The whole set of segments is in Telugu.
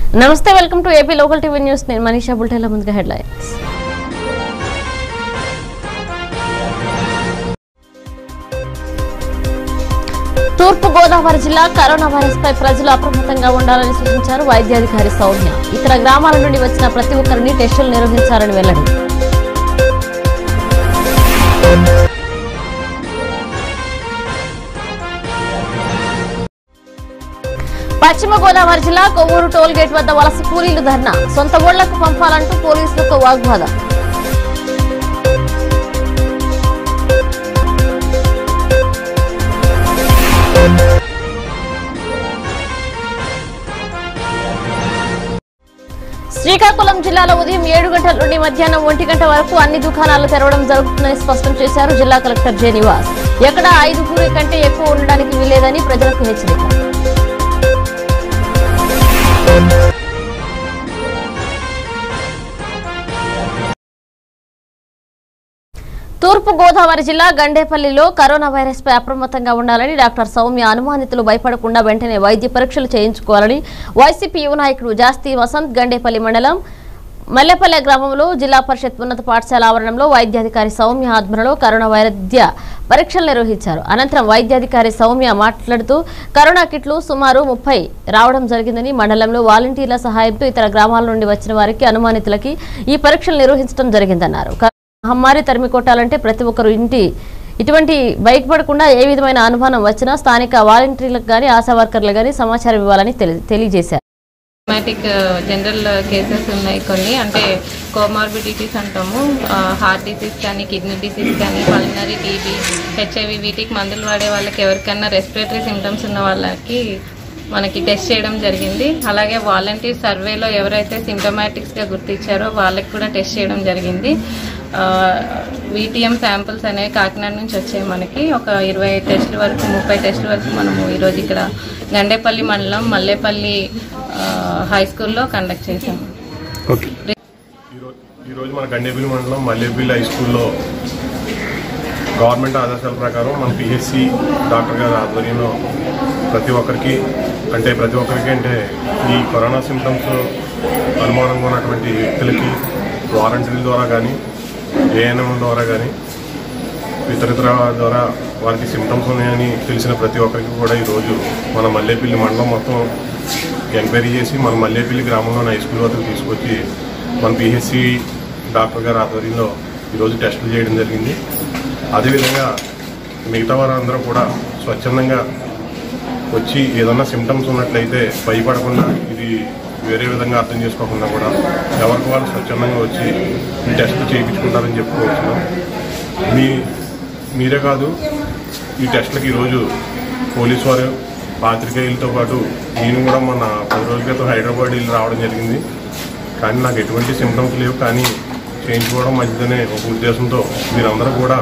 నమస్తే welcome to AP local TV news నేను మనీషా బుల్టెన్ల ముందుగా హెడ్లైన్స్ తూర్పు గోదావరి జిల్లా కరోనా వైరస్ పై ప్రజలు అప్రమత్తంగా ఉండాలని సూచించారు వైద్యాధికారి సౌమ్య ఇతర గ్రామాల నుండి వచ్చిన ప్రతి ఒక్కరిని టెస్టులు నిర్వహించాలని వెల్లడి పశ్చిమ గోదావరి జిల్లా కొవ్వూరు టోల్ గేట్ వద్ద వలస కూలీలు ధర్నా సొంత ఊళ్లకు పంపాలంటూ పోలీసులకు వాగ్వాదం శ్రీకాకుళం జిల్లాలో ఉదయం ఏడు గంటల నుండి మధ్యాహ్నం ఒంటి గంట వరకు అన్ని దుకాణాలు తెరవడం జరుగుతుందని స్పష్టం చేశారు జిల్లా కలెక్టర్ జె నివాస్ ఎక్కడ ఐదుగురి కంటే ఎక్కువ ఉండడానికి వీలేదని ప్రజలకు హెచ్చరిక తూర్పు గోదావరి జిల్లా గండేపల్లిలో కరోనా వైరస్ పై అప్రమత్తంగా ఉండాలని డాక్టర్ సౌమ్య అనుమానితులు భయపడకుండా వెంటనే వైద్య పరీక్షలు చేయించుకోవాలని వైసీపీ యువ నాయకుడు జాస్తి వసంత్ గండేపల్లి మండలం మల్లెపల్లె గ్రామంలో జిల్లా పరిషత్ ఉన్నత పాఠశాల ఆవరణంలో వైద్యాధికారి సౌమ్య ఆధ్వర్యంలో కరోనా వైద్య పరీక్షలు నిర్వహించారు అనంతరం వైద్యాధికారి సౌమ్య మాట్లాడుతూ కరోనా కిట్లు సుమారు ముప్పై రావడం జరిగిందని మండలంలో వాలంటీర్ల సహాయంతో ఇతర గ్రామాల నుండి వచ్చిన వారికి అనుమానితులకి ఈ పరీక్షలు నిర్వహించడం జరిగిందన్నారు మహమ్మారి తరిమి కొట్టాలంటే ప్రతి ఒక్కరు ఇంటి ఇటువంటి బయటపడకుండా ఏ విధమైన అనుమానం వచ్చినా స్థానిక వాలంటీర్లకు కానీ ఆశా వర్కర్లు కానీ సమాచారం ఇవ్వాలని తెలి- తెలియజేశారు సిస్టమాటిక్ జనరల్ కేసెస్ ఉన్నాయి కొన్ని అంటే కోమార్బిడిటీస్ అంటాము హార్ట్ డిసీజ్ కానీ కిడ్నీ డిసీజ్ కానీ పల్మనరీ టీబీ హెచ్ఐవి వీటికి మందులు వాడే వాళ్ళకి ఎవరికైనా రెస్పిరేటరీ సిమ్టమ్స్ ఉన్న వాళ్ళకి మనకి టెస్ట్ చేయడం జరిగింది అలాగే వాలంటీర్ సర్వేలో ఎవరైతే సిమ్టమాటిక్స్గా గుర్తించారో వాళ్ళకి కూడా టెస్ట్ చేయడం జరిగింది వీటీఎం శాంపిల్స్ అనేవి కాకినాడ నుంచి వచ్చాయి మనకి ఒక ఇరవై టెస్టుల వరకు ముప్పై టెస్టుల వరకు మనము ఈరోజు ఇక్కడ గండేపల్లి మండలం మల్లేపల్లి ఆ, హై స్కూల్లో కండక్ట్ చేసాము ఓకే ఈరో- ఈరోజు మన గండేపల్లి మండలం మల్లేపల్లి హై స్కూల్లో గవర్నమెంట్ ఆదేశాల ప్రకారం మన పిహెచ్సి డాక్టర్ గారి ఆధ్వర్యంలో ప్రతి ఒక్కరికి అంటే ప్రతి ఒక్కరికి అంటే ఈ కరోనా సిమ్టమ్స్ అనుమానంగా ఉన్నటువంటి వ్యక్తులకి వారంటీల ద్వారా కానీ ఏఎన్ఎం ద్వారా కానీ ఇతరితర ద్వారా వారికి సిమ్టమ్స్ ఉన్నాయని తెలిసిన ప్రతి ఒక్కరికి కూడా ఈరోజు మన మల్లేపల్లి మండలం మొత్తం ఎంక్వైరీ చేసి మన మల్లేపల్లి గ్రామంలోని హై స్కూల్ వద్దకు తీసుకొచ్చి మన పిహెచ్సి డాక్టర్ గారి ఆధ్వర్యంలో ఈరోజు టెస్టులు చేయడం జరిగింది అదేవిధంగా మిగతా వారందరూ కూడా స్వచ్ఛందంగా వచ్చి ఏదన్నా సిమ్టమ్స్ ఉన్నట్లయితే భయపడకుండా ఇది వేరే విధంగా అర్థం చేసుకోకుండా కూడా ఎవరికి వాళ్ళు స్వచ్ఛందంగా వచ్చి ఈ టెస్ట్ చేయించుకుంటారని చెప్పుకోవచ్చున్నాం మీ మీరే కాదు ఈ టెస్ట్లకి ఈరోజు పోలీసు వారు పాత్రికేయులతో పాటు నేను కూడా మొన్న పది రోజుల క్రితం హైదరాబాద్ వెళ్ళి రావడం జరిగింది కానీ నాకు ఎటువంటి సిమ్టమ్స్ లేవు కానీ చేయించుకోవడం మంచిదనే ఒక ఉద్దేశంతో మీరందరూ కూడా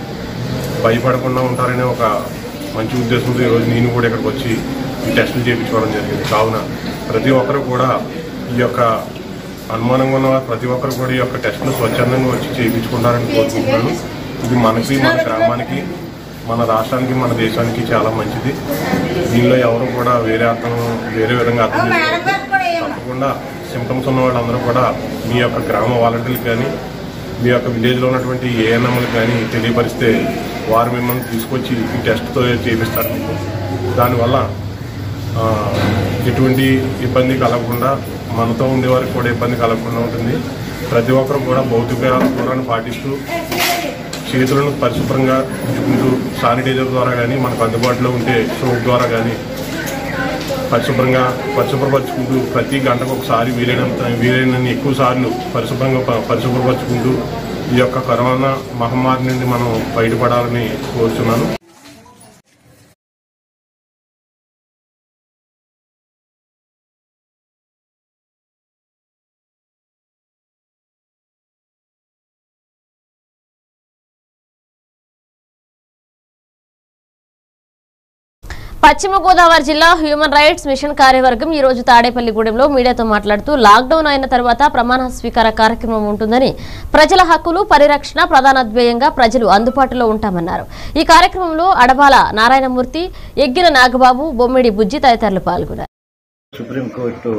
భయపడకుండా ఉంటారనే ఒక మంచి ఉద్దేశంతో ఈరోజు నేను కూడా ఇక్కడికి వచ్చి ఈ టెస్టులు చేయించుకోవడం జరిగింది కావున ప్రతి ఒక్కరు కూడా ఈ యొక్క అనుమానంగా ఉన్న వారు ప్రతి ఒక్కరు కూడా ఈ యొక్క టెస్టులు స్వచ్ఛందంగా వచ్చి చేయించుకుంటారని కోరుకుంటున్నాను ఇది మనకి మన గ్రామానికి మన రాష్ట్రానికి మన దేశానికి చాలా మంచిది దీనిలో ఎవరు కూడా వేరే అర్థం వేరే విధంగా అర్థం చేసుకోవద్దు. తప్పకుండా సిమ్టమ్స్ ఉన్న వాళ్ళందరూ కూడా మీ యొక్క గ్రామ వాలంటీర్లకు కానీ మీ యొక్క విలేజ్లో ఉన్నటువంటి ఏఎన్ఎంలకు కానీ తెలియపరిస్తే వారు మిమ్మల్ని తీసుకొచ్చి ఈ టెస్ట్తో చేపిస్తారు మీకు దానివల్ల ఆ, ఎటువంటి ఇబ్బంది కలగకుండా మనతో ఉండే వారికి కూడా ఇబ్బంది కలగకుండా ఉంటుంది ప్రతి ఒక్కరు కూడా భౌతిక దూరాన్ని పాటిస్తూ చేతులను పరిశుభ్రంగా ఉంచుకుంటూ శానిటైజర్ ద్వారా కానీ మనకు అందుబాటులో ఉంటే సోప్ ద్వారా కానీ పరిశుభ్రంగా పరిశుభ్రపరచుకుంటూ ప్రతి గంటకు ఒకసారి వీలైనంత వీలైనన్ని ఎక్కువ సార్లు పరిశుభ్రంగా ప- పరిశుభ్రపరచుకుంటూ ఈ యొక్క కరోనా మహమ్మారి నుండి మనం బయటపడాలని కోరుతున్నాను పశ్చిమ గోదావరి జిల్లా హ్యూమన్ రైట్స్ మిషన్ కార్యవర్గం ఈ రోజు తాడేపల్లిగూడెంలో మీడియాతో మాట్లాడుతూ లాక్డౌన్ అయిన తర్వాత ప్రమాణ స్వీకార కార్యక్రమం ఉంటుందని ప్రజల హక్కులు పరిరక్షణ ప్రధాన ధ్యేయంగా ప్రజలు అందుబాటులో ఉంటామన్నారు ఈ కార్యక్రమంలో అడబాల నారాయణమూర్తి ఎగ్గిన నాగబాబు బొమ్మిడి బుజ్జి తదితరులు పాల్గొన్నారు సుప్రీంకోర్టు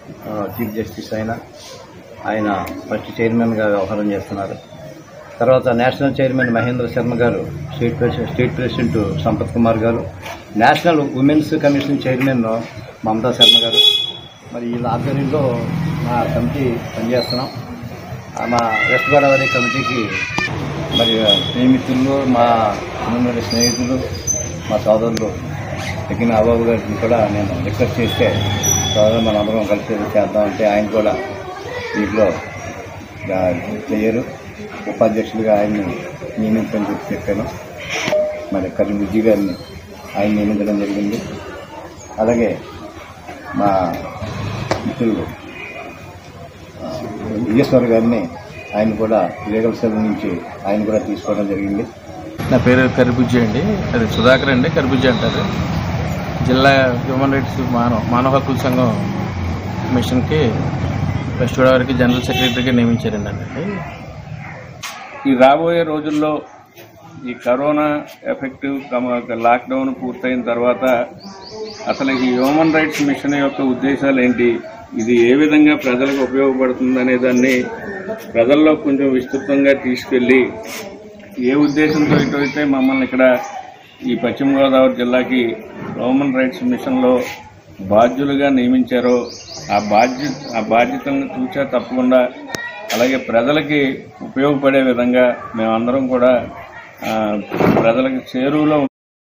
ఆ, చీఫ్ జస్టిస్ ఆయన ఆయన ఫస్ట్ చైర్మన్గా వ్యవహారం చేస్తున్నారు తర్వాత national chairman Mahendra Sharma garu state president state president Sampath Kumar garu national women's commission chairman Mamata Sharma garu మరి వీళ్ళ ఆధ్వర్యంలో మా కమిటీ పనిచేస్తున్నాం ఆ, మా వెస్ట్ గోదావరి కమిటీకి మరి స్నేహితులు మా చిన్ననాటి స్నేహితులు మా సోదరులు తగిన అబాబు గారిని కూడా నేను రిక్వెస్ట్ చేస్తే సోదరు మనందరం కలిసి చేద్దామంటే ఆయన కూడా దీంట్లో ఆ, చెయ్యరు ఉపాధ్యక్షులుగా ఆయన్ని నియమించని చెప్పి చెప్పాను మరి కరీం విజయ్ గారిని ఆయన నియమించడం జరిగింది అలాగే మా మిత్రులు ఆ, ఈశ్వర్ గారిని ఆయన కూడా లీగల్ సెల్ నుంచి ఆయన కూడా తీసుకోవడం జరిగింది నా పేరు కరిబుజ్జి అండి అది సుధాకర్ అండి కరిబుజ్జి అంటారు జిల్లా హ్యూమన్ రైట్స్ మానవ మానవ హక్కుల సంఘం మిషన్కి వెస్ట్ గోదావరికి జనరల్ సెక్రటరీగా నియమించారండి అండి ఈ రాబోయే రోజుల్లో ఈ కరోనా ఎఫెక్ట్ లాక్డౌన్ పూర్తయిన తర్వాత అసలు ఈ హ్యూమన్ రైట్స్ మిషన్ యొక్క ఉద్దేశాలు ఏంటి ఇది ఏ విధంగా ప్రజలకు ఉపయోగపడుతుంది అనే దాన్ని ప్రజల్లో కొంచెం విస్తృతంగా తీసుకెళ్ళి ఏ ఉద్దేశంతో ఇటువైతే మమ్మల్ని ఇక్కడ ఈ పశ్చిమ గోదావరి జిల్లాకి హ్యూమన్ రైట్స్ మిషన్లో బాధ్యులుగా నియమించారో ఆ బాధ్య ఆ బాధ్యతలను చూచా తప్పకుండా అలాగే ప్రజలకి ఉపయోగపడే విధంగా మేమందరం కూడా ఆ, ప్రజలకు చేరువలో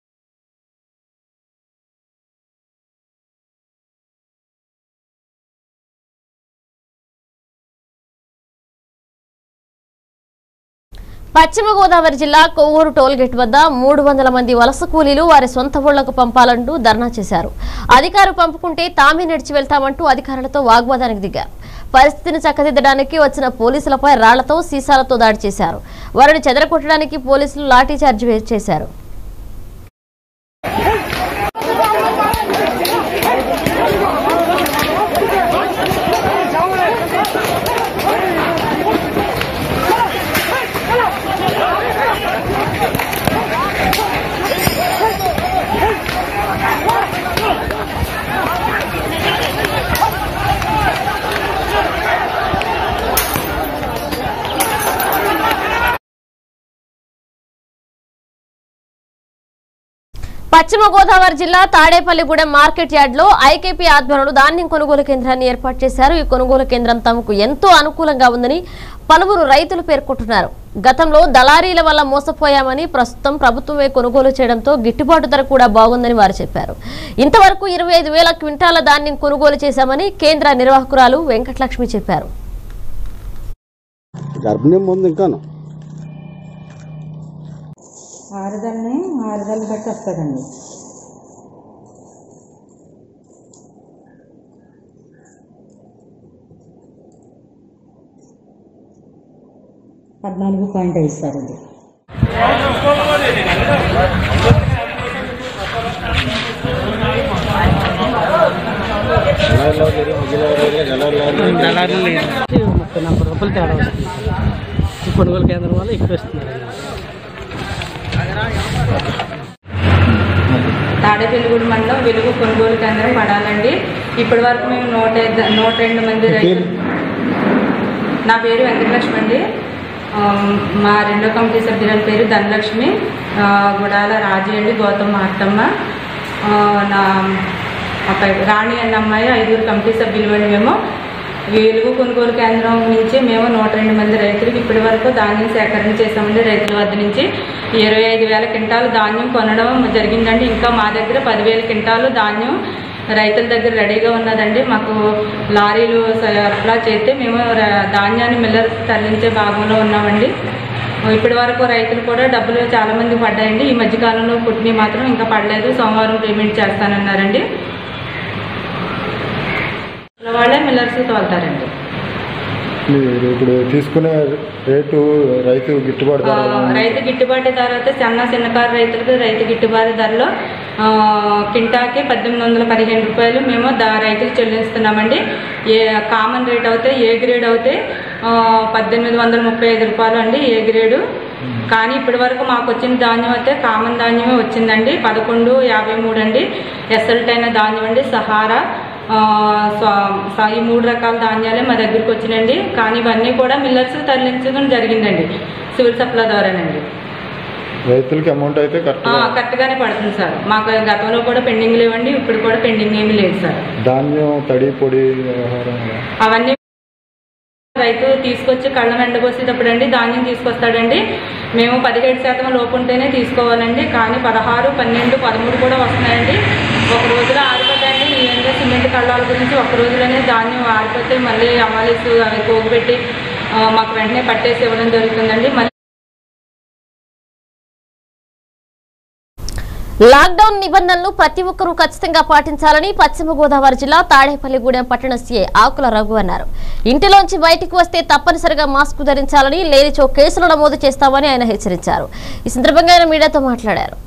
పశ్చిమ గోదావరి జిల్లా కొవ్వూరు టోల్గేట్ వద్ద మూడు వందల మంది వలస కూలీలు వారి సొంత ఊళ్లకు పంపాలంటూ ధర్నా చేశారు అధికారులు పంపుకుంటే తామే నడిచి వెళ్తామంటూ అధికారులతో వాగ్వాదానికి దిగారు పరిస్థితిని చక్కదిద్దడానికి వచ్చిన పోలీసులపై రాళ్లతో సీసాలతో దాడి చేశారు వారిని చెదరగొట్టడానికి పోలీసులు లాఠీచార్జ్ వే- చేశారు పశ్చిమ గోదావరి జిల్లా తాడేపల్లిగూడెం మార్కెట్ యార్డ్ లో ఐకేపీ ఆధ్వర్యంలో ధాన్యం కొనుగోలు కేంద్రాన్ని ఏర్పాటు చేశారు ఈ కొనుగోలు కేంద్రం తమకు ఎంతో అనుకూలంగా ఉందని పలువురు రైతులు పేర్కొంటున్నారు గతంలో దళారీల వల్ల మోసపోయామని ప్రస్తుతం ప్రభుత్వమే కొనుగోలు చేయడంతో గిట్టుబాటు ధర కూడా బాగుందని వారు చెప్పారు ఇంతవరకు ఇరవై ఐదు వేల క్వింటాల ధాన్యం కొనుగోలు చేశామని కేంద్ర నిర్వాహకురాలు వెంకటలక్ష్మి చెప్పారు గర్భిణీ ముందు ఇంకాను ఆరుదలని ఆరుదలు బట్టి వస్తుందండి పద్నాలుగు పాయింట్ ఐదు సార్ ఇది ముప్పై నలభై రూపాయలు తేడా వస్తుంది ఈ కొనుగోలు కేంద్రం వల్ల ఎక్కువ ఇస్తున్నారు తాడేపల్లిగూడి మండలం వెలుగు కొనుగోలు కేంద్రం పడాలండి ఇప్పటి వరకు మేము నూట ఐదు- నూట రెండు మంది రైతులు నా పేరు వెంకటలక్ష్మి అండి ఆ, మా రెండో కమిటీ సభ్యురాల పేరు ధనలక్ష్మి ఆ, గుడాల రాజీ అండి గౌతమ్ మార్తమ్మ ఆ, నా అబ్బాయి రాణి అన్న అమ్మాయి ఐదుగురు కమిటీ సభ్యులు అండి మేము వెలుగు కొనుగోలు కేంద్రం నుంచి మేము నూట రెండు మంది రైతులకు ఇప్పటి వరకు ధాన్యం సేకరణ చేసామండి రైతుల వద్ద నుంచి ఇరవై ఐదు వేల క్వింటాలు ధాన్యం కొనడం జరిగిందండి ఇంకా మా దగ్గర పదివేల క్వింటాలు ధాన్యం రైతుల దగ్గర రెడీగా ఉన్నదండి మాకు లారీలు సరఫరా చేస్తే మేము ర- ధాన్యాన్ని మిల్లర్ తరలించే భాగంలో ఉన్నామండి ఇప్పటి వరకు రైతులు కూడా డబ్బులు చాలా మంది పడ్డాయండి ఈ మధ్యకాలంలో పుట్టినవి మాత్రం ఇంకా పడలేదు సోమవారం పేమెంట్ చేస్తానన్నారండి వాళ్ళే మిల్లర్స్ తోలుతారండి మీరు ఇప్పుడు తీసుకునే రేటు రైతు గిట్టుబాటు ధర ఎలా ఆ, ఉంది? రైతు గిట్టుబాటు ధర అయితే చిన్న చిన్నకారు రైతులకు రైతు గిట్టుబాటు ధరలో ఆ, కింటాకి పద్దెనిమిది వందల పదిహేను రూపాయలు మేము దా రైతుకు చెల్లిస్తున్నామండి ఏ కామన్ రేట్ అవుతే ఏ గ్రేడ్ అవుతే ఆ, పద్దెనిమిది వందల ముప్పై ఐదు రూపాయలు అండి ఏ గ్రేడు కానీ ఇప్పటి వరకు మాకు వచ్చిన ధాన్యం అయితే కామన్ ధాన్యమే వచ్చిందండి పదకొండు యాభై మూడు అండి ఎస్ఎల్ట్ అయిన ధాన్యం అండి సహారా ఆ, స- స- ఈ మూడు రకాల ధాన్యాలే మా దగ్గరికి వచ్చినండి కానీ ఇవన్నీ కూడా మిల్లర్స్ తరలించడం జరిగిందండి సివిల్ సప్లై ద్వారానండి రైతులకి అమౌంట్ అయితే ఆ, కరెక్ట్గా కరెక్ట్గానే పడుతుంది సార్ మాకు గతంలో కూడా పెండింగ్ లేవండి ఇప్పుడు కూడా పెండింగ్ ఏమీ లేదు సార్ ధాన్యం తడి పొడి వ్యవహారం అవన్నీ రైతు తీసుకొచ్చి కళ్ళం ఎండబోసేటప్పుడు అండి ధాన్యం తీసుకొస్తాడండి మేము పదిహేడు శాతం లోపు ఉంటేనే తీసుకోవాలండి కానీ పదహారు పన్నెండు పదమూడు కూడా వస్తున్నాయండి ఒక రోజులో ఆరిపోతాయండి ఈ విధంగా సిమెంట్ కళ్ళాల గురించి ఒక రోజులోనే ధాన్యం ఆరిపోతే మళ్ళీ అమాలీసు అవి పోగుపెట్టి ఆ, మాకు వెంటనే పట్టేసి ఇవ్వడం జరుగుతుందండి మళ్ళీ లాక్డౌన్ నిబంధనలు ప్రతి ఒక్కరూ ఖచ్చితంగా పాటించాలని పశ్చిమ గోదావరి జిల్లా తాడేపల్లిగూడెం పట్టణ సీఐ ఆకుల రఘు అన్నారు ఇంటిలోంచి బయటికి వస్తే తప్పనిసరిగా మాస్క్ ధరించాలని లేనిచో కేసులు నమోదు చేస్తామని ఆయన హెచ్చరించారు ఈ సందర్భంగా ఆయన మీడియాతో మాట్లాడారు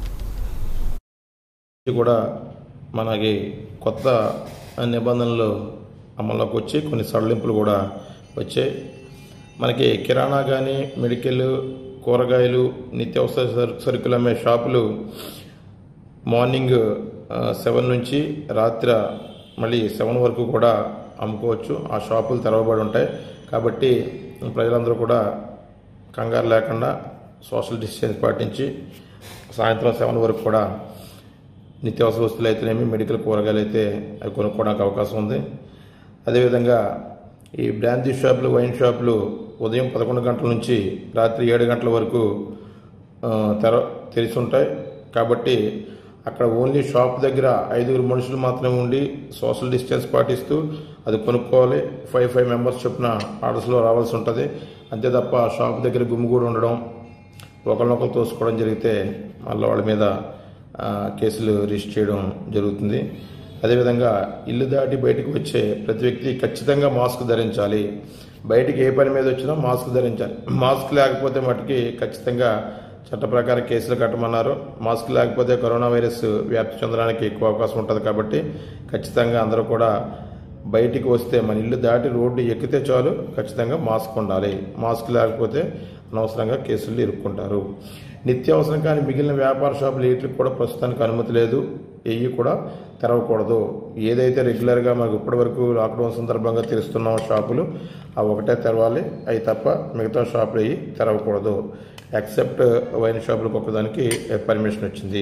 ఇది కూడా మనకి కొత్త నిబంధనలు అమల్లోకి వచ్చి కొన్ని సడలింపులు కూడా వచ్చాయి మనకి కిరాణా కానీ మెడికల్ కూరగాయలు నిత్యావసర సరు- సరుకులు అమ్మే షాపులు మార్నింగ్ సెవెన్ నుంచి రాత్రి మళ్ళీ సెవెన్ వరకు కూడా అమ్ముకోవచ్చు ఆ షాపులు తెరవబడి ఉంటాయి కాబట్టి ప్రజలందరూ కూడా కంగారు లేకుండా సోషల్ డిస్టెన్స్ పాటించి సాయంత్రం సెవెన్ వరకు కూడా నిత్యావసర వస్తువులు అయితేనేమి మెడికల్ కూరగాయలు అయితే అవి కొనుక్కోవడానికి అవకాశం ఉంది అదేవిధంగా ఈ బ్రాందీ షాపులు వైన్ షాపులు ఉదయం పదకొండు గంటల నుంచి రాత్రి ఏడు గంటల వరకు ఆ, తెర తెరిచి ఉంటాయి కాబట్టి అక్కడ ఓన్లీ షాప్ దగ్గర ఐదుగురు మనుషులు మాత్రమే ఉండి సోషల్ డిస్టెన్స్ పాటిస్తూ అది కొనుక్కోవాలి ఫైవ్ ఫైవ్ మెంబర్స్ చొప్పున ఆర్డర్స్లో రావాల్సి ఉంటుంది అంతే తప్ప షాప్ దగ్గర గుమ్మిగూడు ఉండడం ఒకరినొకరు తోసుకోవడం జరిగితే మళ్ళీ వాళ్ళ మీద ఆ, కేసులు రిజిస్టర్ చేయడం జరుగుతుంది అదేవిధంగా ఇల్లు దాటి బయటకు వచ్చే ప్రతి వ్యక్తి ఖచ్చితంగా మాస్క్ ధరించాలి బయటికి ఏ పని మీద వచ్చినా మాస్క్ ధరించాలి మాస్క్ లేకపోతే మటుకి ఖచ్చితంగా చట్ట ప్రకారం కేసులు కట్టమన్నారు మాస్క్ లేకపోతే కరోనా వైరస్ వ్యాప్తి చెందడానికి ఎక్కువ అవకాశం ఉంటుంది కాబట్టి ఖచ్చితంగా అందరూ కూడా బయటికి వస్తే మన ఇల్లు దాటి రోడ్డు ఎక్కితే చాలు ఖచ్చితంగా మాస్క్ ఉండాలి మాస్క్ లేకపోతే అనవసరంగా కేసులు ఇరుక్కుంటారు నిత్యావసరం కానీ మిగిలిన వ్యాపార షాపులు వీటికి కూడా ప్రస్తుతానికి అనుమతి లేదు ఏవి కూడా తెరవకూడదు ఏదైతే రెగ్యులర్గా మనకు ఇప్పటివరకు లాక్డౌన్ సందర్భంగా తెరుస్తున్నాం షాపులు ఆ ఒకటే తెరవాలి అవి తప్ప మిగతా షాపులు అవి తెరవకూడదు ఎక్సెప్ట్ వైన్ షాపులకు ఒకదానికి పర్మిషన్ వచ్చింది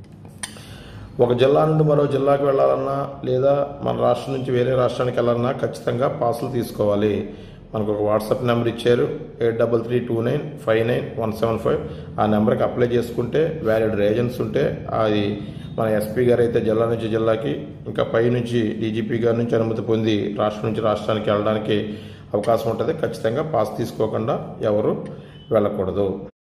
ఒక జిల్లా నుండి మరో జిల్లాకు వెళ్ళాలన్నా లేదా మన రాష్ట్రం నుంచి వేరే రాష్ట్రానికి వెళ్ళాలన్నా ఖచ్చితంగా పాసులు తీసుకోవాలి మనకు ఒక వాట్సాప్ నెంబర్ ఇచ్చారు eight double three two nine five nine one seven five ఆ నెంబర్కి అప్లై చేసుకుంటే వ్యాలిడ్ రేజన్స్ ఉంటే అది మన ఎస్పీ గారు అయితే జిల్లా నుంచి జిల్లాకి ఇంకా పై నుంచి డీజీపీ గారి నుంచి అనుమతి పొంది రాష్ట్రం నుంచి రాష్ట్రానికి వెళ్ళడానికి అవకాశం ఉంటుంది ఖచ్చితంగా పాస్ తీసుకోకుండా ఎవరు వెళ్ళకూడదు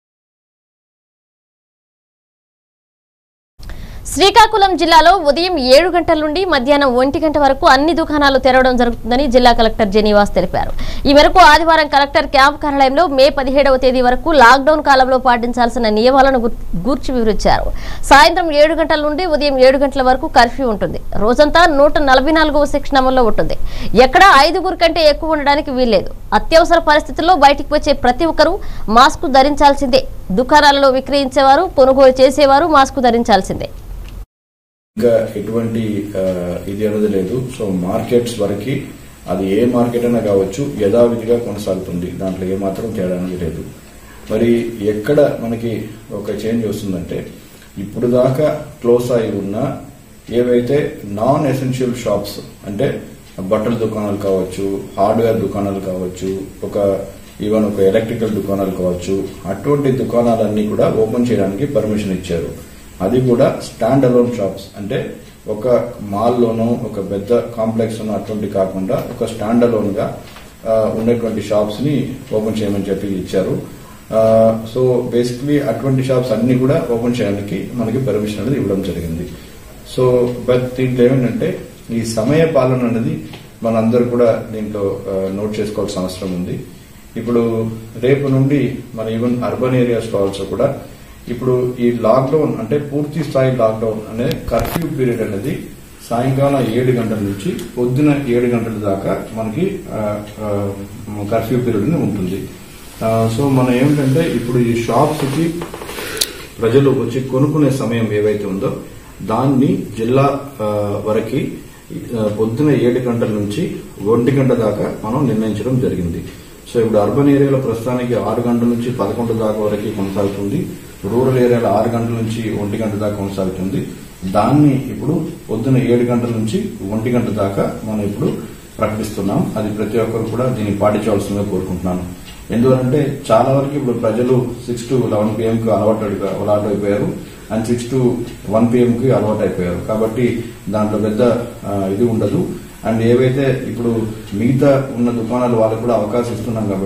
శ్రీకాకుళం జిల్లాలో ఉదయం ఏడు గంటల నుండి మధ్యాహ్నం ఒంటి గంట వరకు అన్ని దుకాణాలు తెరవడం జరుగుతుందని జిల్లా కలెక్టర్ జెనీవాస్ తెలిపారు ఈ మేరకు ఆదివారం కలెక్టర్ క్యాంప్ కార్యాలయంలో మే పదిహేడవ తేదీ వరకు లాక్డౌన్ కాలంలో పాటించాల్సిన నియమాలను గుర్- గూర్చి వివరించారు సాయంత్రం ఏడు గంటల నుండి ఉదయం ఏడు గంటల వరకు కర్ఫ్యూ ఉంటుంది రోజంతా నూట నలభై నాలుగవ సెక్షన్ అమల్లో ఉంటుంది ఎక్కడా ఐదుగురు కంటే ఎక్కువ ఉండడానికి వీల్లేదు అత్యవసర పరిస్థితుల్లో బయటికి వచ్చే ప్రతి ఒక్కరూ మాస్క్ ధరించాల్సిందే దుకాణాలలో విక్రయించేవారు కొనుగోలు చేసేవారు మాస్క్ ధరించాల్సిందే ఇంకా ఎటువంటి ఆ, ఇది అనేది లేదు సో మార్కెట్స్ వరకు అది ఏ మార్కెట్ అయినా కావచ్చు యథావిధిగా కొనసాగుతుంది దాంట్లో ఏమాత్రం తేడా అనేది లేదు మరి ఎక్కడ మనకి ఒక చేంజ్ వస్తుందంటే ఇప్పుడు దాకా క్లోజ్ అయి ఉన్న ఏవైతే నాన్ ఎసెన్షియల్ షాప్స్ అంటే బట్టల దుకాణాలు కావచ్చు హార్డ్వేర్ దుకాణాలు కావచ్చు ఒక ఈవెన్ ఒక ఎలక్ట్రికల్ దుకాణాలు కావచ్చు అటువంటి దుకాణాలన్నీ కూడా ఓపెన్ చేయడానికి పర్మిషన్ ఇచ్చారు అది కూడా స్టాండ్ అలోన్ షాప్స్ అంటే ఒక మాల్లోనో ఒక పెద్ద కాంప్లెక్స్ లోనో అటువంటి కాకుండా ఒక స్టాండ్ అలోన్ గా ఆ, ఉన్నటువంటి షాప్స్ ని ఓపెన్ చేయమని చెప్పి ఇచ్చారు సో బేసిక్లీ అటువంటి షాప్స్ అన్ని కూడా ఓపెన్ చేయడానికి మనకి పర్మిషన్ అనేది ఇవ్వడం జరిగింది సో బట్ దీంట్లో ఏమిటంటే ఈ సమయ పాలన అనేది మనందరూ కూడా దీంట్లో ఆ, నోట్ చేసుకోవాల్సిన అవసరం ఉంది ఇప్పుడు రేపు నుండి మన ఈవెన్ అర్బన్ ఏరియాస్ ఆల్సో కూడా ఇప్పుడు ఈ లాక్డౌన్ అంటే పూర్తి స్థాయి లాక్డౌన్ అనే కర్ఫ్యూ పీరియడ్ అనేది సాయంకాలం ఏడు గంటల నుంచి పొద్దున ఏడు గంటల దాకా మనకి కర్ఫ్యూ పీరియడ్ అనేది ఉంటుంది ఆ, సో మనం ఏమిటంటే ఇప్పుడు ఈ షాప్స్ కి ప్రజలు వచ్చి కొనుక్కునే సమయం ఏవైతే ఉందో దాన్ని జిల్లా ఆ, వరకు ఆ, పొద్దున ఏడు గంటల నుంచి ఒంటి గంట దాకా మనం నిర్ణయించడం జరిగింది సో ఇప్పుడు అర్బన్ ఏరియాలో ప్రస్తుతానికి ఆరు గంటల నుంచి పదకొండు దాకా వరకు కొనసాగుతుంది రూరల్ ఏరియాలో ఆరు గంటల నుంచి ఒంటి గంట దాకా కొనసాగుతుంది దాన్ని ఇప్పుడు పొద్దున ఏడు గంటల నుంచి ఒంటి గంట దాకా మనం ఇప్పుడు ప్రకటిస్తున్నాం అది ప్రతి ఒక్కరు కూడా దీన్ని పాటించవలసిందిగా కోరుకుంటున్నాను ఎందువలంటే చాలా వరకు ఇప్పుడు ప్రజలు సిక్స్ టు లెవెన్ పిఎం కు అలవాటు అలవాటు అయిపోయారు and six to one PM కి అలవాటు అయిపోయారు కాబట్టి దాంట్లో పెద్ద ఆ, ఇది ఉండదు అండ్ ఏవైతే ఇప్పుడు మిగతా ఉన్న దుకాణాలు వాళ్ళకు కూడా అవకాశం ఇస్తున్నాం కాబట్టి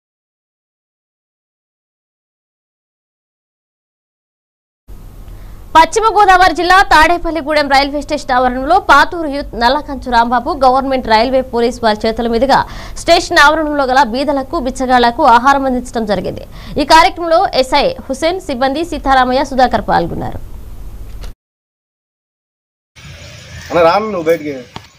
పశ్చిమ గోదావరి జిల్లా తాడేపల్లిగూడెం రైల్వే స్టేషన్ ఆవరణంలో Pathuru youth Nallakanchu Rambabu government railway police వారి చేతుల మీదుగా స్టేషన్ ఆవరణంలో గల బీదలకు బిచ్చగాళ్లకు ఆహారం అందించడం జరిగింది ఈ కార్యక్రమంలో ఎస్ఐ హుసేన్ సిబ్బంది సీతారామయ్య సుధాకర్ పాల్గొన్నారు రాను నువ్వు బయటికి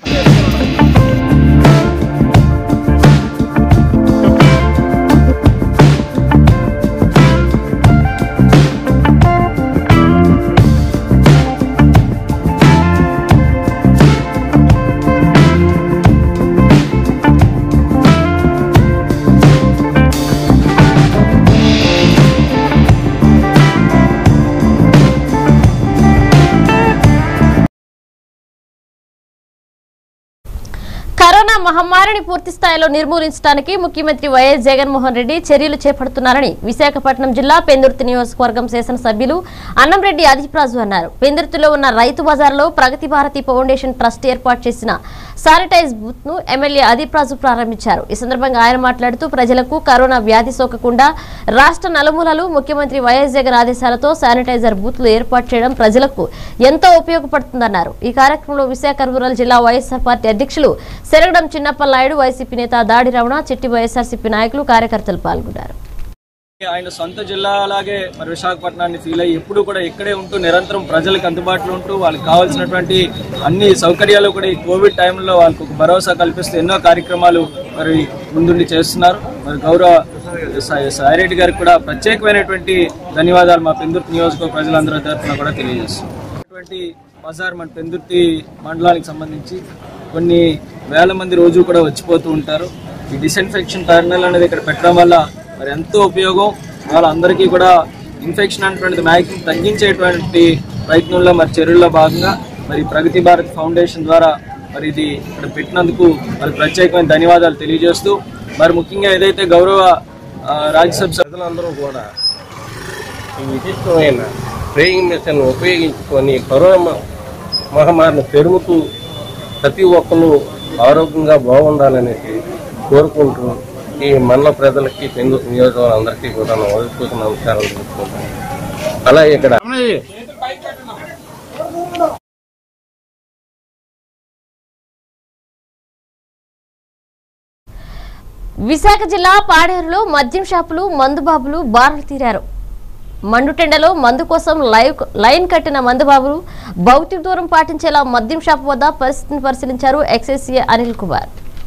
కరోనా మహమ్మారిని పూర్తి స్థాయిలో నిర్మూలించడానికి ముఖ్యమంత్రి వైఎస్ జగన్మోహన్ రెడ్డి చర్యలు చేపడుతున్నారని విశాఖపట్నం జిల్లా పెందుర్తి నియోజకవర్గం శాసనసభ్యులు అన్నంరెడ్డి అదిప్రాజు అన్నారు పెందుర్తిలో ఉన్న రైతు బజార్లో ప్రగతి భారతి ఫౌండేషన్ ట్రస్ట్ ఏర్పాటు చేసిన శానిటైజ్ బూత్ ను ఎమ్మెల్యే అదిప్రాజు ప్రారంభించారు ఈ సందర్భంగా ఆయన మాట్లాడుతూ ప్రజలకు కరోనా వ్యాధి సోకకుండా రాష్ట్ర నలుమూలలు ముఖ్యమంత్రి వైఎస్ జగన్ ఆదేశాలతో శానిటైజర్ బూత్లు ఏర్పాటు చేయడం ప్రజలకు ఎంతో ఉపయోగపడుతుందన్నారు ఈ కార్యక్రమంలో విశాఖ రూరల్ జిల్లా వైఎస్ఆర్ పార్టీ అధ్యక్షులు శరగడం చిన్నప్పలనాయుడు వైసీపీ నేత దాడి రమణ చిట్టి వైఎస్ఆర్సీపీ నాయకులు కార్యకర్తలు పాల్గొన్నారు ఆయన సొంత జిల్లా అలాగే మరి విశాఖపట్నాన్ని ఫీల్ అయ్యి ఎప్పుడు కూడా ఇక్కడే ఉంటూ నిరంతరం ప్రజలకు అందుబాటులో ఉంటూ వాళ్ళకి కావాల్సినటువంటి అన్ని సౌకర్యాలు కూడా ఈ కోవిడ్ టైంలో వాళ్ళకు ఒక భరోసా కల్పిస్తూ ఎన్నో కార్యక్రమాలు మరి ముందుండి చేస్తున్నారు మరి గౌరవ సాయి- సాయిరెడ్డి గారికి కూడా ప్రత్యేకమైనటువంటి ధన్యవాదాలు మా పెందుర్తి నియోజకవర్గ ప్రజలందరి తరఫున కూడా తెలియజేస్తున్నాం బజార్ మన పెందుర్తి మండలానికి సంబంధించి కొన్ని వేల మంది రోజు కూడా వచ్చిపోతూ ఉంటారు ఈ డిస్ఇన్ఫెక్షన్ టర్నల్ అనేది ఇక్కడ పెట్టడం వల్ల మరి ఎంతో ఉపయోగం వాళ్ళందరికీ కూడా ఇన్ఫెక్షన్ అనేటువంటిది మ్యాక్సిమం తగ్గించేటువంటి ప్రయత్నంలో మరి చర్యల్లో భాగంగా మరి ప్రగతి భారత్ ఫౌండేషన్ ద్వారా మరి ఇది ఇక్కడ పెట్టినందుకు మరి ప్రత్యేకమైన ధన్యవాదాలు తెలియజేస్తూ మరి ముఖ్యంగా ఏదైతే గౌరవ ఆ, రాజ్యసభ ప్రజలందరూ కూడా ఈ విశిష్టమైన స్ప్రేయింగ్ మిషన్ ఉపయోగించుకొని కరోనా మహమ్మారిని పెరుగుతూ ప్రతి ఒక్కరు ఆరోగ్యంగా బాగుండాలనేసి కోరుకుంటూ ఈ మండల ప్రజలకి పెందు నియోజకవర్గం అందరికీ కూడా నా హృదయపూర్వక నమస్కారాలు తెలుపుకుంటాను అలాగే ఇక్కడ విశాఖ జిల్లా పాడేరులో మద్యం షాపులు మందుబాబులు బారులు తీరారు మండుటెండలో మందు కోసం లైవ్ లైన్ కట్టిన మందుబాబులు భౌతిక దూరం పాటించేలా మద్యం షాపు వద్ద పరిస్థితిని పరిశీలించారు ఎక్సైజ్ సీఏ అనిల్ కుమార్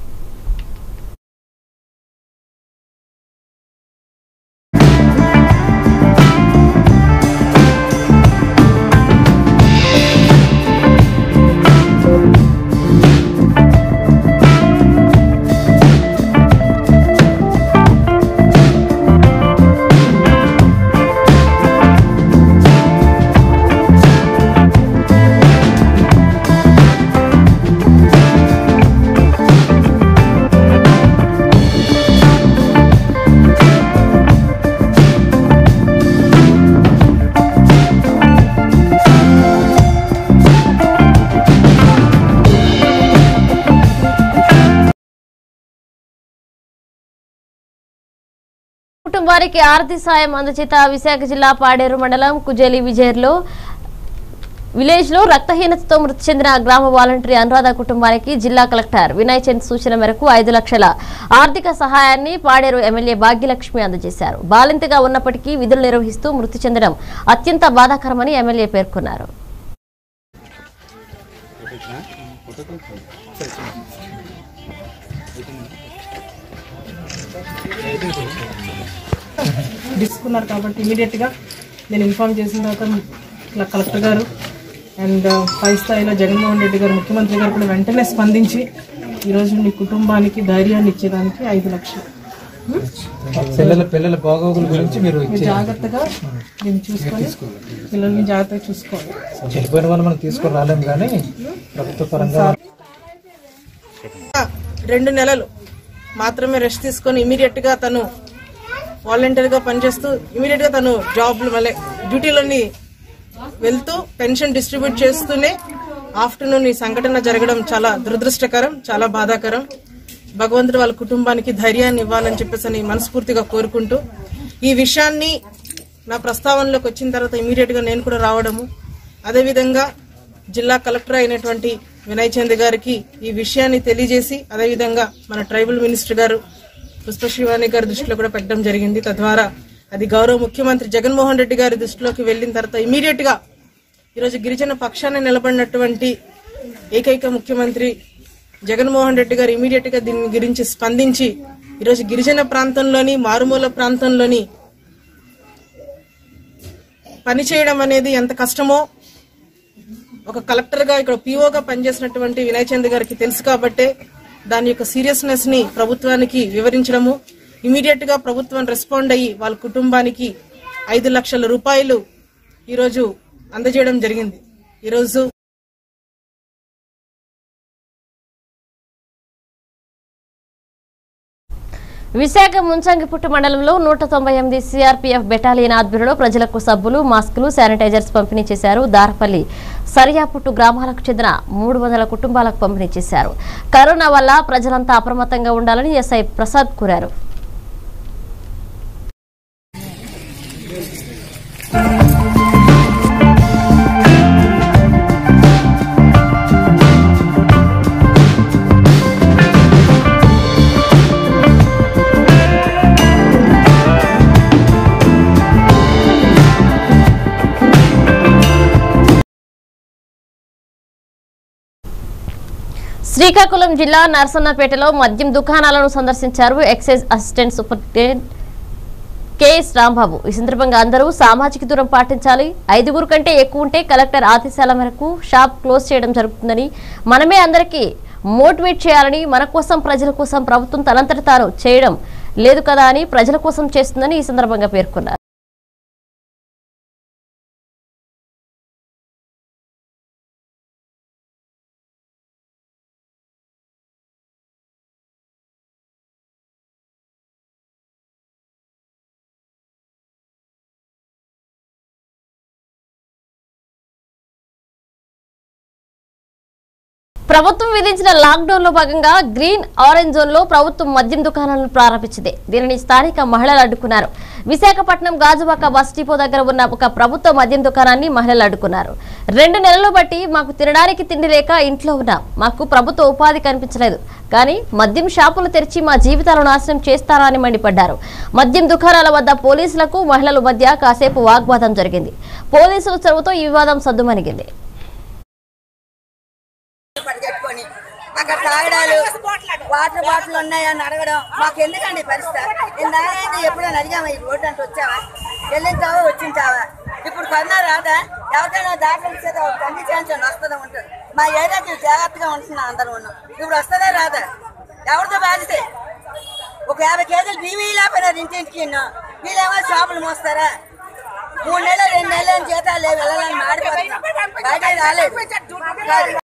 కుటుంబానికి ఆర్థిక సాయం అందచేత విశాఖ జిల్లా పాడేరు మండలం కుజేలి విజయర్లో విలేజ్ లో రక్తహీనతతో మృతి చెందిన గ్రామ వాలంటీర్ అనురాధ కుటుంబానికి జిల్లా కలెక్టర్ వినయ్ చంద్ సూచన మేరకు ఐదు లక్షల ఆర్థిక సహాయాన్ని పాడేరు ఎమ్మెల్యే భాగ్యలక్ష్మి అందజేశారు బాలింతగా ఉన్నప్పటికీ విధులు నిర్వహిస్తూ మృతి చెందడం అత్యంత బాధాకరమని ఎమ్మెల్యే పేర్కొన్నారు తీసుకున్నారు కాబట్టి ఇమీడియట్గా నేను ఇన్ఫామ్ చేసిన తర్వాత ఇలా కలెక్టర్ గారు అండ్ పై స్థాయిలో జగన్మోహన్ రెడ్డి గారు ముఖ్యమంత్రి గారు కూడా వెంటనే స్పందించి ఈరోజు మీ కుటుంబానికి ధైర్యాన్ని ఇచ్చేదానికి ఐదు లక్షలు పిల్లల పిల్లల బాగోగుల గురించి మీరు మీరు ఇచ్చే జాగ్రత్తగా దీన్ని చూసుకొని పిల్లల్ని జాగ్రత్తగా చూసుకోవాలి చనిపోయిన వాళ్ళు మనం తీసుకొని రాలేము కానీ ప్రభుత్వ పరంగా రెండు నెలలు మాత్రమే రెస్ట్ తీసుకొని ఇమీడియట్ గా తను వాలంటీర్ గా పనిచేస్తూ ఇమీడియట్ గా తను జాబ్ మళ్ళీ డ్యూటీలోని వెళ్తూ పెన్షన్ డిస్ట్రిబ్యూట్ చేస్తూనే ఆఫ్టర్నూన్ ఈ సంఘటన జరగడం చాలా దురదృష్టకరం చాలా బాధాకరం భగవంతుడు వాళ్ళ కుటుంబానికి ధైర్యాన్ని ఇవ్వాలని చెప్పేసి అని మనస్ఫూర్తిగా కోరుకుంటూ ఈ విషయాన్ని నా ప్రస్తావనలోకి వచ్చిన తర్వాత ఇమీడియట్ గా నేను కూడా రావడము అదేవిధంగా జిల్లా కలెక్టర్ అయినటువంటి వినయ్ చంద్ గారికి ఈ విషయాన్ని తెలియజేసి అదేవిధంగా మన ట్రైబల్ మినిస్టర్ గారు పుష్ప శివాని గారి దృష్టిలో కూడా పెట్టడం జరిగింది తద్వారా అది గౌరవ ముఖ్యమంత్రి జగన్మోహన్ రెడ్డి గారి దృష్టిలోకి వెళ్ళిన తర్వాత ఇమీడియట్ గా ఈరోజు గిరిజన పక్షాన నిలబడినటువంటి ఏకైక ముఖ్యమంత్రి జగన్మోహన్ రెడ్డి గారు ఇమీడియట్ గా దీని గురించి స్పందించి ఈరోజు గిరిజన ప్రాంతంలోని మారుమూల ప్రాంతంలోని పనిచేయడం అనేది ఎంత కష్టమో ఒక కలెక్టర్ గా ఇక్కడ పీఓగా పనిచేసినటువంటి వినయ్ చంద్ గారికి తెలుసు కాబట్టే దాని యొక్క సీరియస్నెస్ ని ప్రభుత్వానికి వివరించడము ఇమీడియట్ గా ప్రభుత్వం రెస్పాండ్ అయ్యి వాళ్ళ కుటుంబానికి ఐదు లక్షల రూపాయలు ఈరోజు అందజేయడం జరిగింది ఈరోజు విశాఖ ముంచంగిపుట్టు మండలంలో నూట తొంభై ఎనిమిది సిఆర్పీఎఫ్ బెటాలియన్ ఆధ్వర్యంలో ప్రజలకు సబ్బులు మాస్కులు శానిటైజర్స్ పంపిణీ చేశారు దారపల్లి సరియాపుట్టు గ్రామాలకు చెందిన మూడు వందల కుటుంబాలకు పంపిణీ చేశారు కరోనా వల్ల ప్రజలంతా అప్రమత్తంగా ఉండాలని ఎస్ఐ ప్రసాద్ కోరారు శ్రీకాకుళం జిల్లా నరసన్నపేటలో మద్యం దుకాణాలను సందర్శించారు excise assistant superintendent K S Rambabu ఈ సందర్భంగా అందరూ సామాజిక దూరం పాటించాలి ఐదుగురు కంటే ఎక్కువ ఉంటే కలెక్టర్ ఆదేశాల మేరకు షాప్ క్లోజ్ చేయడం జరుగుతుందని మనమే అందరికీ మోటివేట్ చేయాలని మన కోసం ప్రజల కోసం ప్రభుత్వం తనంతట తాను చేయడం లేదు కదా అని ప్రజల కోసం చేస్తుందని ఈ సందర్భంగా పేర్కొన్నారు ప్రభుత్వం విధించిన లాక్డౌన్ లో భాగంగా గ్రీన్ ఆరెంజ్ జోన్ లో ప్రభుత్వం మద్యం దుకాణాలను ప్రారంభించింది దీనిని స్థానిక మహిళలు అడ్డుకున్నారు విశాఖపట్నం గాజువాక బస్ డిపో దగ్గర ఉన్న ఒక ప్రభుత్వ మద్యం దుకాణాన్ని మహిళలు అడ్డుకున్నారు రెండు నెలలు బట్టి మాకు తినడానికి తిండి లేక ఇంట్లో ఉన్నాం మాకు ప్రభుత్వ ఉపాధి కనిపించలేదు కానీ మద్యం షాపులు తెరిచి మా జీవితాలను నాశనం చేస్తారా అని మండిపడ్డారు మద్యం దుకాణాల వద్ద పోలీసులకు మహిళల మధ్య కాసేపు వాగ్వాదం జరిగింది పోలీసుల చొరవతో ఈ వివాదం సద్దుమణిగింది పరిగెట్టుకొని అక్కడ తాగడాలు వాటర్ బాటిల్ ఉన్నాయని అడగడం మాకు ఎందుకండి ఈ పరిస్థితి ఇందాకైతే ఎప్పుడైనా అడిగామా ఈ రోడ్డు అంటే వచ్చావా వెళ్ళించావా వచ్చించావా ఇప్పుడు కన్నా రాదా ఎవరికైనా దాఖలు ఇచ్చేదా తల్లి చేయించండి వస్తుందా ఉంటుంది మా ఏరియాకి జాగ్రత్తగా ఉంటున్నాం అందరం ఉన్నాం ఇప్పుడు వస్తుందా రాదా ఎవరితో బాధితే ఒక యాభై కేజీలు బీవీ లేకపోయినారు ఇంటింటికి వీళ్ళేమో షాపులు మోస్తారా మూడు నెలలు రెండు నెలలు జీతాలు లేవు వెళ్ళాలని మాడిపోతున్నాం బయట రాలేదు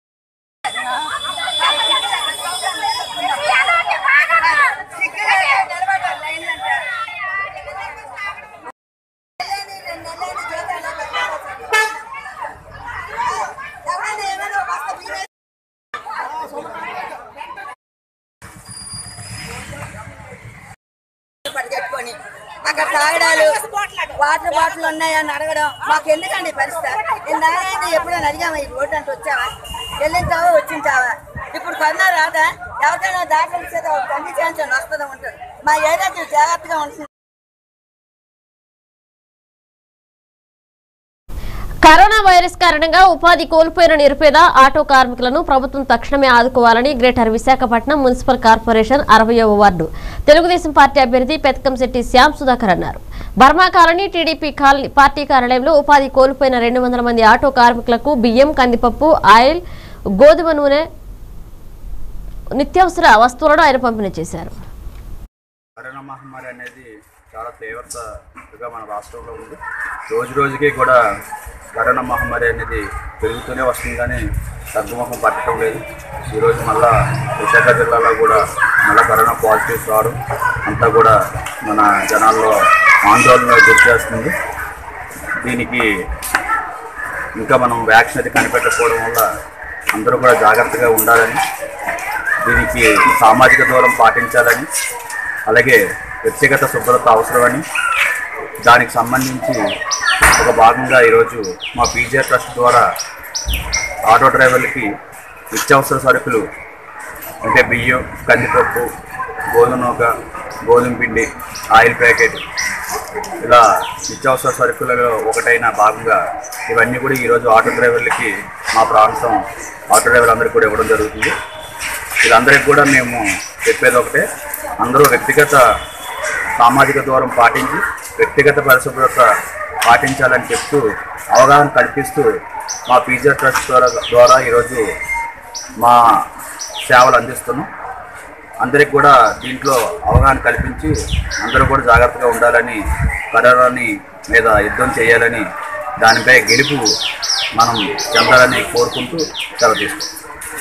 పరిగెట్టుకొని అక్కడ తాగడాలు వాటర్ బాటిల్ ఉన్నాయని అడగడం మాకు ఎందుకండి ఈ పరిస్థితి ఇందాకైతే ఎప్పుడైనా అడిగామా ఈ రోడ్డు అంటే వచ్చావా వెళ్ళించావా వచ్చించావా ఇప్పుడు కన్నా రాదా ఎవరికైనా దాఖలు ఇచ్చేదా తల్లి చేయించండి వస్తుందా ఉంటుంది మా ఏరియాకి జాగ్రత్తగా ఉంటుంది కరోనా వైరస్ కారణంగా ఉపాధి కోల్పోయిన నిరుపేద ఆటో కార్మికులను ప్రభుత్వం తక్షణమే ఆదుకోవాలని గ్రేటర్ విశాఖపట్నం మున్సిపల్ కార్పొరేషన్ అరవయవ వార్డు తెలుగుదేశం పార్టీ అభ్యర్థి పెతకంశెట్టి శ్యామ్ సుధాకర్ అన్నారు Burma colony TDP colony party కార్యాలయంలో ఉపాధి కోల్పోయిన రెండు వందల మంది ఆటో కార్మికులకు బియ్యం కందిపప్పు ఆయిల్ గోధుమ నూనె నిత్యావసర వస్తువులను ఆయన పంపిణీ చేశారు కరోనా మహమ్మారి అనేది చాలా తీవ్రతగా మన రాష్ట్రంలో ఉంది రోజు రోజుకి కూడా కరోనా మహమ్మారి అనేది పెరుగుతూనే వస్తుంది కానీ తగ్గుముఖం పట్టడం లేదు ఈరోజు మళ్ళా విశాఖ జిల్లాలో కూడా మళ్ళీ కరోనా పాజిటివ్స్ రావడం అంతా కూడా మన జనాల్లో ఆందోళన గురి చేస్తుంది దీనికి ఇంకా మనం వ్యాక్సిన్ అది కనిపెట్టకపోవడం వల్ల అందరూ కూడా జాగ్రత్తగా ఉండాలని దీనికి సామాజిక దూరం పాటించాలని అలాగే వ్యక్తిగత శుభ్రత అవసరమని దానికి సంబంధించి ఒక భాగంగా ఈరోజు మా పీజే ట్రస్ట్ ద్వారా ఆటో డ్రైవర్లకి నిత్యావసర సరుకులు అంటే బియ్యం కందిపప్పు గోధుమ నూక గోధుమ పిండి ఆయిల్ ప్యాకెట్ ఇలా నిత్యావసర సరుకులలో ఒకటైన భాగంగా ఇవన్నీ కూడా ఈరోజు ఆటో డ్రైవర్లకి మా ప్రాంతం ఆటో డ్రైవర్లందరికీ కూడా ఇవ్వడం జరుగుతుంది వీళ్ళందరికీ కూడా మేము చెప్పేది ఒకటే అందరూ వ్యక్తిగత సామాజిక దూరం పాటించి వ్యక్తిగత పరిశుభ్రత పాటించాలని చెప్తూ అవగాహన కల్పిస్తూ మా పీజర్ ట్రస్ట్ ద్వారా ద్వారా ఈరోజు మా సేవలు అందిస్తున్నాం అందరికి కూడా దీంట్లో అవగాహన కల్పించి అందరూ కూడా జాగ్రత్తగా ఉండాలని కరోనాని మీద యుద్ధం చేయాలని దానిపై గెలుపు మనం చెందాలని కోరుకుంటూ సెలవు తీసుకుంటాం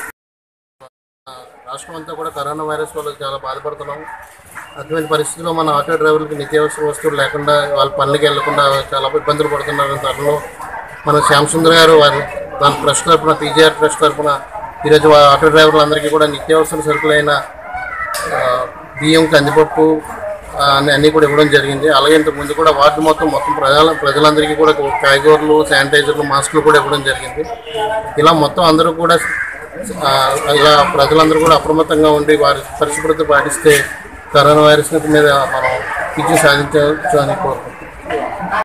రాష్ట్రం అంతా కూడా కరోనా వైరస్ వల్ల చాలా బాధపడుతున్నాం అటువంటి పరిస్థితుల్లో మన ఆటో డ్రైవర్లకు నిత్యావసర వస్తువులు లేకుండా వాళ్ళ పనులకి వెళ్లకుండా చాలా ఇబ్బందులు పడుతున్నారు తరుణంలో మన శ్యామ్ సుందర్ గారు వారి దాని ట్రస్ట్ తరఫున పీజీఆర్ ట్రస్ట్ తరఫున ఈరోజు వా- ఆటో డ్రైవర్లందరికీ కూడా నిత్యావసర సరుకులైన ఆ, బియ్యం కందిపప్పు ఆ, అన్ని అన్నీ కూడా ఇవ్వడం జరిగింది అలాగే ఇంతకు ముందు కూడా వార్డు మొత్తం మొత్తం ప్రజల ప్రజలందరికీ కూడా కాయగూరలు శానిటైజర్లు మాస్కులు కూడా ఇవ్వడం జరిగింది ఇలా మొత్తం అందరూ కూడా ఆ, ఇలా ప్రజలందరూ కూడా అప్రమత్తంగా ఉండి వారి పరిశుభ్రత పాటిస్తే కరోనా వైరస్ మీద మనం విజయం సాధించవచ్చు అని కోరుకుంటున్నాం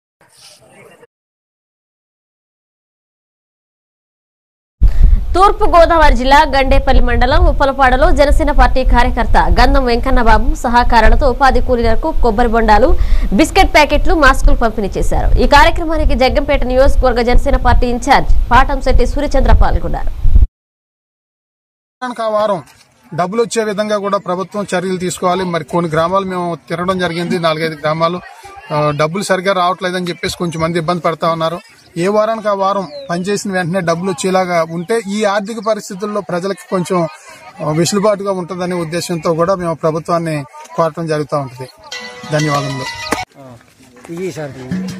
తూర్పు గోదావరి జిల్లా గండేపల్లి మండలం ఉప్పలపాడలో జనసేన పార్టీ కార్యకర్త గంధం వెంకన్నబాబు సహకారాలతో ఉపాధి కూలీలకు కొబ్బరి బొండాలు బిస్కెట్ ప్యాకెట్లు మాస్కులు పంపిణీ చేశారు ఈ కార్యక్రమానికి జగ్గంపేట నియోజకవర్గ జనసేన పార్టీ ఇన్ఛార్జ్ పాటంశెట్టి సూర్యచంద్ర పాల్గొన్నారు వారానికి ఆ వారం డబ్బులు వచ్చే విధంగా కూడా ప్రభుత్వం చర్యలు తీసుకోవాలి మరి కొన్ని గ్రామాలు మేము తిరగడం జరిగింది నాలుగైదు గ్రామాలు ఆ, డబ్బులు సరిగా రావట్లేదని చెప్పేసి కొంచెం మంది ఇబ్బంది పడతా ఉన్నారు ఏ వారానికి ఆ వారం పనిచేసిన వెంటనే డబ్బులు వచ్చేలాగా ఉంటే ఈ ఆర్థిక పరిస్థితుల్లో ప్రజలకి కొంచెం ఆ, వెసులుబాటుగా ఉంటుందనే ఉద్దేశంతో కూడా మేము ప్రభుత్వాన్ని కోరటం జరుగుతూ ఉంటుంది ధన్యవాదములు ఇవి సార్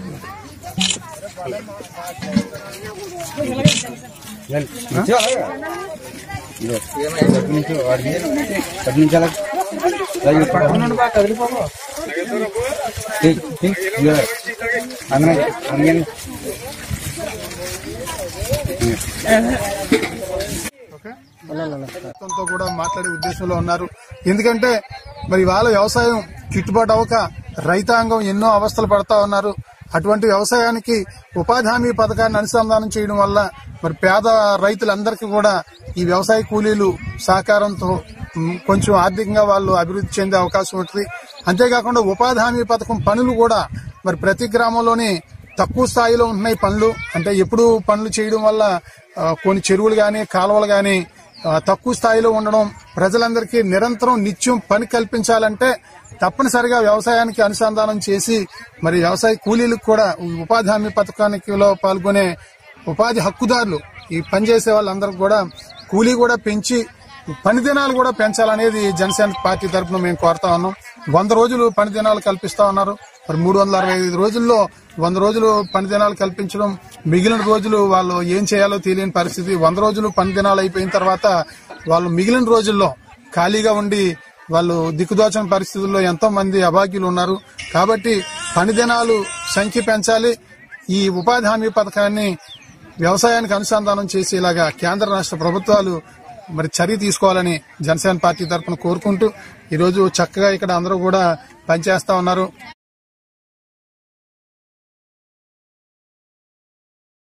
ప్రభుత్వంతో కూడా మాట్లాడే ఉద్దేశంలో ఉన్నారు ఎందుకంటే మరి వాళ్ళ వ్యవసాయం గిట్టుబాటు అవ్వక రైతాంగం ఎన్నో అవస్థలు పడతా ఉన్నారు అటువంటి వ్యవసాయానికి ఉపాధి హామీ పథకాన్ని అనుసంధానం చేయడం వల్ల మరి పేద రైతులందరికీ కూడా ఈ వ్యవసాయ కూలీలు సహకారంతో ఉమ్, కొంచెం ఆర్థికంగా వాళ్ళు అభివృద్ధి చెందే అవకాశం ఉంటుంది అంతేకాకుండా ఉపాధి హామీ పథకం పనులు కూడా మరి ప్రతి గ్రామంలోని తక్కువ స్థాయిలో ఉంటున్నాయి పనులు అంటే ఎప్పుడు పనులు చేయడం వల్ల ఆ, కొన్ని చెరువులు కానీ కాలువలు కానీ తక్కువ స్థాయిలో ఉండడం ప్రజలందరికీ నిరంతరం నిత్యం పని కల్పించాలంటే తప్పనిసరిగా వ్యవసాయానికి అనుసంధానం చేసి మరి వ్యవసాయ కూలీలకు కూడా ఈ ఉపాధి హామీ పథకానికిలో పాల్గొనే ఉపాధి హక్కుదారులు ఈ పనిచేసే వాళ్ళందరికీ కూడా కూలీ కూడా పెంచి పని దినాలు కూడా పెంచాలనేది జనసేన పార్టీ తరఫున మేము కోరుతా ఉన్నాం వంద రోజులు పని దినాలు కల్పిస్తా ఉన్నారు మరి మూడు వందల అరవై ఐదు రోజుల్లో వంద రోజులు పని దినాలు కల్పించడం మిగిలిన రోజులు వాళ్ళు ఏం చేయాలో తెలియని పరిస్థితి వంద రోజులు పని దినాలు అయిపోయిన తర్వాత వాళ్ళు మిగిలిన రోజుల్లో ఖాళీగా ఉండి వాళ్ళు దిక్కుదోచని పరిస్థితుల్లో ఎంతో మంది అభాగ్యులు ఉన్నారు కాబట్టి పని దినాలు సంఖ్య పెంచాలి ఈ ఉపాధి హామీ పథకాన్ని వ్యవసాయానికి అనుసంధానం చేసేలాగా కేంద్ర రాష్ట్ర ప్రభుత్వాలు మరి చర్య తీసుకోవాలని జనసేన పార్టీ తరఫున కోరుకుంటూ ఈరోజు చక్కగా ఇక్కడ అందరూ కూడా పనిచేస్తా ఉన్నారు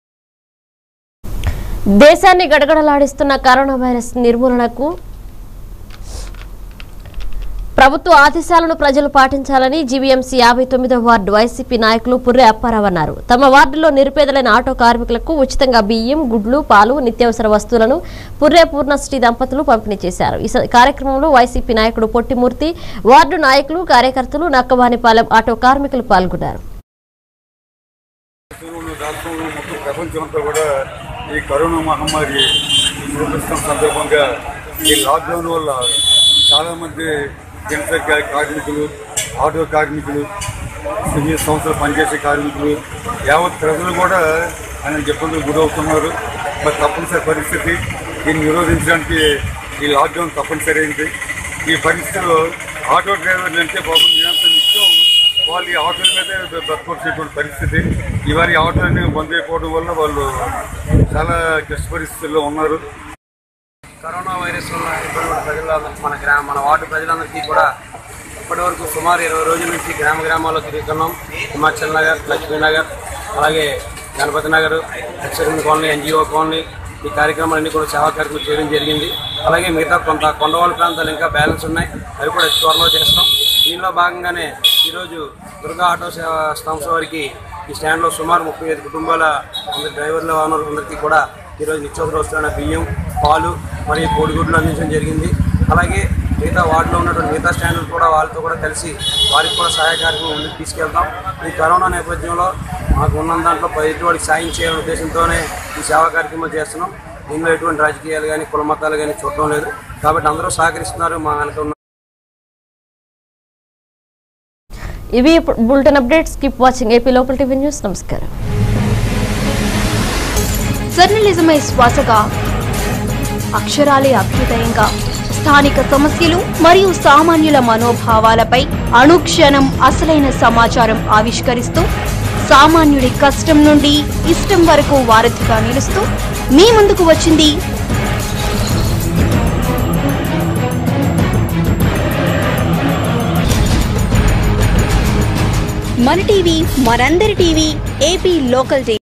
దేశాన్ని గడగడలాడిస్తున్న కరోనా వైరస్ నిర్మూలనకు ప్రభుత్వ ఆదేశాలను ప్రజలు పాటించాలని జీవీఎంసీ యాభై తొమ్మిదో వార్డు వైసీపీ నాయకులు పుర్రె అప్పారావు అన్నారు తమ వార్డులో నిరుపేదలైన ఆటో కార్మికులకు ఉచితంగా బియ్యం గుడ్లు పాలు నిత్యావసర వస్తువులను పుర్రె పూర్ణశ్రీ దంపతులు పంపిణీ చేశారు ఈ స- కార్యక్రమంలో వైసీపీ నాయకుడు పొట్టిమూర్తి వార్డు నాయకులు కార్యకర్తలు నక్కవానిపాలెం ఆటో కార్మికులు పాల్గొన్నారు దేశంలోనూ రాష్ట్రంలో మొత్తం ప్రపంచం అంతా కూడా ఈ కరోనా మహమ్మారి చూపిస్తున్న సందర్భంగా ఈ లాక్డౌన్ వల్ల చాలామంది జనసంఖ్య కార్మికులు ఆటో కార్మికులు సివిల్ సంస్థలు పనిచేసే కార్మికులు యావత్ ప్రజలు కూడా అనేక ఇబ్బందులు గురవుతున్నారు మరి తప్పనిసరి పరిస్థితి దీన్ని నిరోధించడానికి ఈ లాక్డౌన్ తప్పనిసరి అయింది ఈ పరిస్థితిలో ఆటో డ్రైవర్లు అంటే పాపం నిరంతరం నిత్యం వాళ్ళు ఈ ఆటోల మీదే బతకొచ్చేటువంటి పరిస్థితి ఇవాళ ఈ ఆటోని బంద్ అయిపోవడం వల్ల వాళ్ళు చాలా క్లిష్ట పరిస్థితుల్లో ఉన్నారు కరోనా వైరస్ వల్ల ఇబ్బంది పడిన ప్రజల మన గ్రామ మన వార్డు ప్రజలందరికీ కూడా ఇప్పటి వరకు సుమారు ఇరవై రోజుల నుంచి గ్రామ గ్రామాల్లో తిరుగుతున్నాం హిమాచల్ నగర్ లక్ష్మీనగర్ అలాగే Ganapathi Nagar Lakshmi colony NGO colony ఈ కార్యక్రమాలన్నీ కూడా సేవా కార్యక్రమం చేయడం జరిగింది అలాగే మిగతా కొంత కొండవాళ్ళ ప్రాంతాలు ఇంకా బ్యాలెన్స్ ఉన్నాయి అవి కూడా అతి త్వరలో చేస్తాం దీనిలో భాగంగానే ఈరోజు దుర్గా ఆటో సేవ సంస్థ వారికి ఈ స్టాండ్లో సుమారు ముప్పై ఐదు కుటుంబాల అందరి డ్రైవర్ల ఓనర్లు అందరికీ కూడా ఈరోజు నిత్యావసర వస్తువులైన బియ్యం పాలు మరియు కోడిగుడ్లు అందించడం జరిగింది అలాగే మిగతా వార్డులో ఉన్నటువంటి మిగతా స్టాండ్లు కూడా వాళ్ళతో కూడా కలిసి వారికి కూడా సహాయ కార్యక్రమం ముందుకు తీసుకెళ్తాం ఈ కరోనా నేపథ్యంలో మాకు ఉన్న దాంట్లో ఎదుటి వాడికి సాయం చేయాలనే ఉద్దేశంతోనే ఈ సేవా కార్యక్రమం చేస్తున్నాం దీనిలో ఎటువంటి రాజకీయాలు కానీ కుల మతాలు కానీ చూడటం లేదు కాబట్టి అందరూ సహకరిస్తున్నారు మా వెనక ఉన్న ఇవి bulletin updates keep watching AP local TV news నమస్కారం జర్నలిజమే శ్వాసగా అక్షరాలే అభ్యుదయంగా స్థానిక సమస్యలు మరియు సామాన్యుల మనోభావాలపై అనుక్షణం అసలైన సమాచారం ఆవిష్కరిస్తూ సామాన్యుడి కష్టం నుండి ఇష్టం వరకు వారధిగా నిలుస్తూ మీ ముందుకు వచ్చింది మన టీవీ మనందరి టీవీ ఏపీ లోకల్ టీవీ